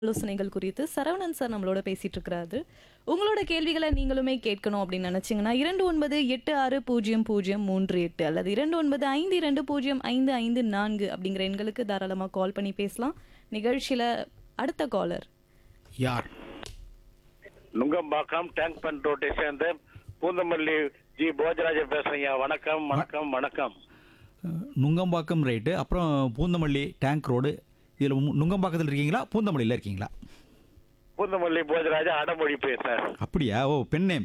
ஆலோசனைகள் குறித்து சரவணன் சார் நம்மளோட பேசிட்டு இருக்கிறாரு உங்களோட கேள்விகளை நீங்களுமே கேட்கணும் அப்படின்னு நினைச்சீங்கன்னா இரண்டு ஒன்பது எட்டு ஆறு பூஜ்ஜியம் பூஜ்ஜியம் மூன்று எட்டு அல்லது இரண்டு ஒன்பது ஐந்து இரண்டு பூஜ்ஜியம் ஐந்து ஐந்து நான்கு அப்படிங்கிற எண்களுக்கு தாராளமாக கால் பண்ணி பேசலாம் நிகழ்ச்சியில அடுத்த காலர் யார் நுங்கம்பாக்கம் டேங்க் பண்ட் ரோட்டை சேர்ந்த பூந்தமல்லி ஜி போஜராஜன் பேசுறீங்க வணக்கம் வணக்கம் வணக்கம் அஹ், நுங்கம்பாக்கம் ரைட்டு அப்புறம் பூந்தமல்லி டேங்க் ரோடு இதில் நுங்கம்பாக்கத்தில் இருக்கீங்களா பூந்தமல்லியில் இருக்கீங்களா பூந்தமல்லி போஜராஜா அடமொழி பேசுறேன் அப்படியா ஓ பெண் நேம்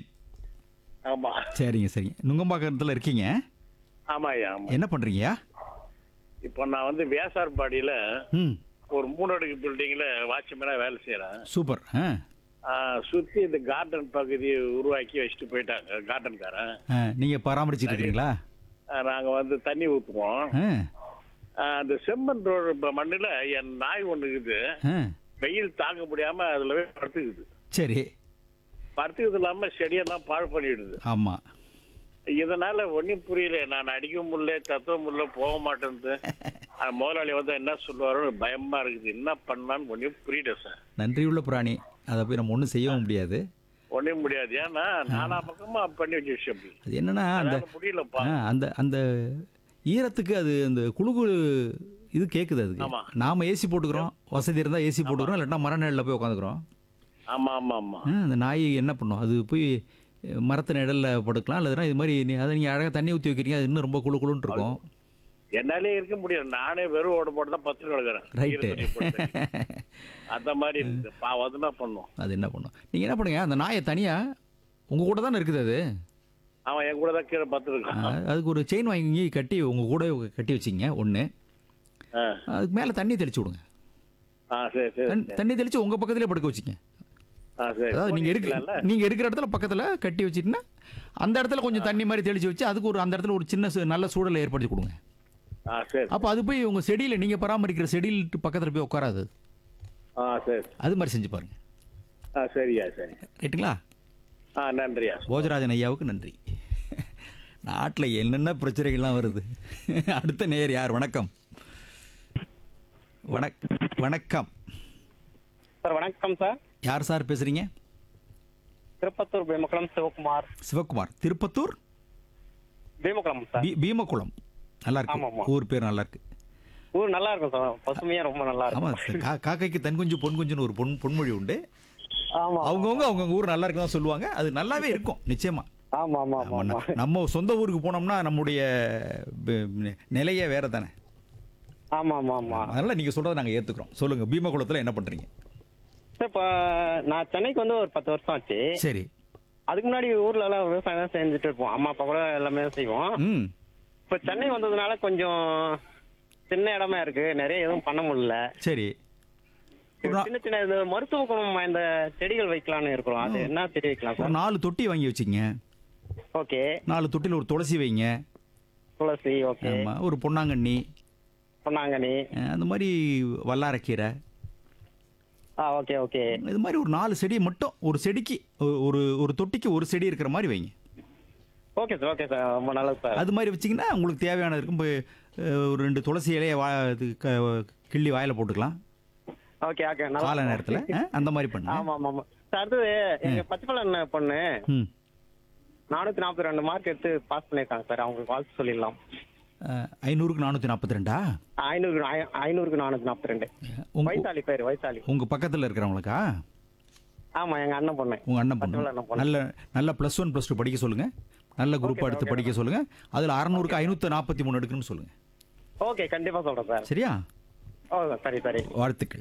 ஆமா சரிங்க சரிங்க நுங்கம்பாக்கத்தில் இருக்கீங்க ஆமா ஐயா ஆமா என்ன பண்ணுறீங்கயா இப்போ நான் வந்து வேசார்பாடியில ம் ஒரு மூணு அடுக்கு பில்டிங்ல வாட்ச்மேனா வேலை செய்யறேன் சூப்பர் ஆ ஆஹ், சுத்தி இந்த கார்டன் பகுதியை உருவாக்கி வச்சுட்டு போயிட்டாங்க கார்டன்காரன் நீங்கள் பராமரிச்சுட்டு இருக்கிறீங்களா ஆஹ், நாங்க வந்து தண்ணி ஊத்துவோம் ஆ ஆஹ், அந்த செம்மண் ரோடு இப்ப மண்ணுல என் நாய் ஒண்ணு இருக்குது ஆ வெயில் தாங்க முடியாம அதுல போய் படுத்துக்குது சரி படுத்துக்கிறது இல்லாம செடியெல்லாம் பாழ் பண்ணிடுது ஆமாம் இதனால ஒன்னும் புரியல நான் அடிக்க முடியல தத்துவ முடியல போக மாட்டேன்து அது முதலாளி வந்து என்ன சொல்லுவாரோ பயமா இருக்குது என்ன பண்ணலான்னு ஒன்னும் புரியல சார் நன்றியுள்ள பிராணி அதை போய் நம்ம ஒன்றும் செய்யவும் முடியாது ஒன்னும் முடியாது ஏன்னா நானா பக்கமா பண்ணி வச்ச விஷயம் அப்படி அது என்னன்னா அந்த அதனால முடியலப்பா ஆ, அந்த அந்த ஈரத்துக்கு அது அந்த குழு குழு இது கேட்குது அதுக்கு ஆமா. நாம ஏசி போட்டுக்கிறோம் வசதி இருந்தால் ஏசி போட்டுக்கிறோம் இல்லாட்டா மர நிழல்ல போய் உட்காந்துக்கிறோம் ஆமா ஆமா ஆமா அந்த நாய் என்ன பண்ணும் அது போய் அஹ், மரத்து நிழலில் படுக்கலாம் இல்லைன்னா இது மாதிரி நீ- அதை நீங்கள் அழகாக தண்ணி ஊற்றி வைக்கிறீங்க அது இன்னும் ரொம்ப குழு குழுன்னு இருக்கும் என்னாலே இருக்க முடியாது நானே வெறும் ஓட போட்டு தான் பத்து கிடக்குறேன் ரைட்டு ஈர துணி போட்டு. அந்த மாதிரி இருக்குது பாவம் அதுதான் பண்ணும் அது என்ன பண்ணும் நீங்கள் என்ன பண்ணுங்க அந்த நாயை தனியாக உங்கள் கூட தானே இருக்குது அது அவன் என் கூட தான் கீழே பத்து ஆ, இருக்கான் அதுக்கு ஒரு செயின் வாங்கி கட்டி உங்கள் கூட கட்டி வச்சிங்க ஒன்று ஆ. அதுக்கு மேலே தண்ணி தெளிச்சு விடுங்க ஆ சரி சரி தண்ணி- தண்ணி தெளிச்சு உங்கள் பக்கத்துலேயே படுக்க வச்சிங்க ஆ சரி அதாவது நீங்கள் இருக்கலாம்ல? இருக்க நீங்கள் இருக்கிற இடத்துல பக்கத்தில் கட்டி வச்சிட்டுனா அந்த இடத்துல கொஞ்சம் தண்ணி மாதிரி தெளிச்சு வச்சு அதுக்கு ஒரு அந்த இடத்துல ஒரு சின்ன சு- நல்ல சூழலை ஏற்படுத்தி கொடுங்க ஆ சரி அப்போ அது போய் உங்கள் செடியில் நீங்கள் பராமரிக்கிற செடியில் பக்கத்தில் போய் உட்காராது ஆ சரி அது மாதிரி செஞ்சு பாருங்க ஆ சரியா சரி ரைட்டுங்களா ஆ நன்றியா போஜராஜன் ஐயாவுக்கு நன்றி நாட்டில் என்னென்ன பிரச்சனைகள்லாம் வருது அடுத்த நேயர் யார் வணக்கம் வணக் வணக்கம் சார் வணக்கம் சார் யார் சார் பேசுறீங்க திருப்பத்தூர் பீமக்குளம் சிவகுமார் சிவகுமார் திருப்பத்தூர் பீமக்குளம் சார் பீ பீமக்குளம் நல்லா ஆமா, இருக்கு ஆமா. ஊர் பேர் நல்லா இருக்கு ஊர் நல்லா இருக்கும் சார் பசுமையா ரொம்ப நல்லா ஆமா இருக்கும் கா- காக்கைக்கு தன் குஞ்சு பொன் குஞ்சுன்னு ஒரு பொன் பொன்மொழி உண்டு ஆமா அவங்கவுங்க அவங்கவுங்க ஊர் நல்லா இருக்குன்னு தான் சொல்லுவாங்க அது நல்லாவே இருக்கும் நிச்சயமா ஆமா ஆமா ஆமா நம்ம ஆமா நம்ம சொந்த ஊருக்கு போனோம்னா நம்முடைய ப- நிலையே வேற தானே ஆமா ஆமா ஆமா அதனால நீங்க சொல்றதை நாங்க ஏத்துக்கிறோம் சொல்லுங்க பீமகுளத்துல என்ன பண்றீங்க சார் இப்போ நான் சென்னைக்கு வந்து ஒரு பத்து வருஷம் ஆச்சு சரி அதுக்கு முன்னாடி ஊர்ல எல்லாம் விவசாயம் தான் செஞ்சுட்டு இருப்போம் அம்மா அப்பா கூட எல்லாமே செய்வோம் ம் இப்போ சென்னை வந்ததுனால கொஞ்சம் சின்ன இடமா இருக்கு நிறைய எதுவும் பண்ண முடியல சரி ஒரு நா- சின்ன சின்ன இது மருத்துவ குணம் வாய்ந்த செடிகள் வைக்கலாம்னு இருக்கிறோம் அது என்ன செடி வைக்கலாம் ஒரு சார் நாலு தொட்டி வாங்கி வச்சுங்க ஓகே நாலு தொட்டியில் ஒரு துளசி வைங்க துளசி ஓகே ஆமா ஒரு பொன்னாங்கண்ணி பொன்னாங்கண்ணி அஹ், அந்த மாதிரி வல்லாரக்கீரை ஆ ஓகே ஓகே இது மாதிரி ஒரு நாலு செடி மட்டும் ஒரு செடிக்கு ஒ- ஒரு ஒரு தொட்டிக்கு ஒரு செடி இருக்கிற மாதிரி வைங்க ஓகே சார் ஓகே சார் ரொம்ப நல்லது சார் அது மாதிரி வச்சிங்கன்னா உங்களுக்கு தேவையானது இருக்கும் இப்போ அஹ், ஒரு ரெண்டு துளசி இலையை வா இது க- கிள்ளி வாயில போட்டுக்கலாம் ஓகே ஓகே நல்லா காலை நேரத்தில் அந்த மாதிரி பண்ணுங்க ஆமா ஆமா ஆமா சார் அடுத்தது எங்க பச்சைப்பழம் பொண்ணு ம் நானூத்தி நாற்பத்தி ரெண்டு மார்க் எடுத்து பாஸ் பண்ணிருக்காங்க சார் அவங்களுக்கு வாழ்த்து சொல்லிடலாம் அஹ், ஐநூறுக்கு நானூற்றி நாற்பத்தி ரெண்டா ஐநூறு ஐநூறுக்கு நானூத்தி நாற்பத்தி ரெண்டு உங்க வைசாலி பேர் வைசாலி உங்கள் பக்கத்தில் இருக்கிறவங்களுக்கா ஆமா எங்க அண்ணன் பொண்ணு உங்கள் அண்ணன் பக்கத்துல பொண்ணு அண்ணன் பொண்ணு. நல்ல நல்ல ப்ளஸ் ஒன் ப்ளஸ் டூ படிக்க சொல்லுங்கள் நல்ல குரூப் Okay, எடுத்து okay, படிக்க சொல்லுங்கள் அதில் அறநூறுக்கு ஐநூற்றி நாற்பத்தி மூணு எடுக்கணும்னு சொல்லுங்கள் ஓகே கண்டிப்பா சொல்றேன் சார் சரியா ஓ சரி சரி வாழ்த்துக்கள்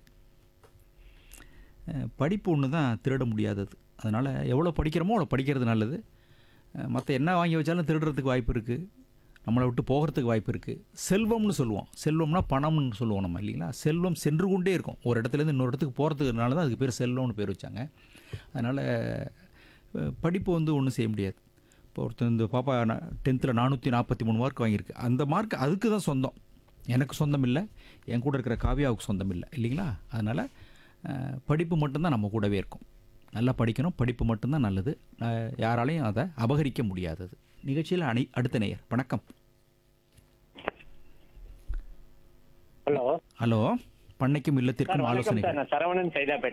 அஹ், படிப்பு ஒன்று தான் திருட முடியாதது அதனால் எவ்வளோ படிக்கிறோமோ அவ்வளோ படிக்கிறது நல்லது மற்ற என்ன வாங்கி வச்சாலும் திருடுறதுக்கு வாய்ப்பு இருக்குது நம்மளை விட்டு போகிறதுக்கு வாய்ப்பு இருக்குது செல்வம்னு சொல்லுவோம் செல்வம்னா பணம்னு சொல்லுவோம் நம்ம இல்லைங்களா செல்வம் சென்று கொண்டே இருக்கும் ஒரு இடத்துலேருந்து இன்னொரு இடத்துக்கு போகிறதுக்குனால தான் அதுக்கு பேர் செல்வம்னு பேர் வச்சாங்க அதனால் படிப்பு வந்து ஒன்றும் செய்ய முடியாது இப்போ ஒருத்தர் இந்த பாப்பா டென்த்தில் நானூற்றி நாற்பத்தி மூணு மார்க் வாங்கியிருக்கு அந்த மார்க் அதுக்கு தான் சொந்தம் எனக்கு சொந்தம் இல்லை என் கூட இருக்கிற காவியாவுக்கு சொந்தம் இல்லை இல்லைங்களா அதனால் அஹ், படிப்பு மட்டும்தான் நம்ம கூடவே இருக்கும் நல்லா படிக்கணும் படிப்பு மட்டும்தான் நல்லது அஹ், யாராலையும் அதை அபகரிக்க முடியாதது நிகழ்ச்சியில் அணை அடுத்த நேயர் வணக்கம் ஹலோ ஹலோ பண்ணைக்கும் சார் இல்லத்திற்கும் வணக்கம் ஆலோசனை சார் நான் சரவணன் சைதாப்பேட்டை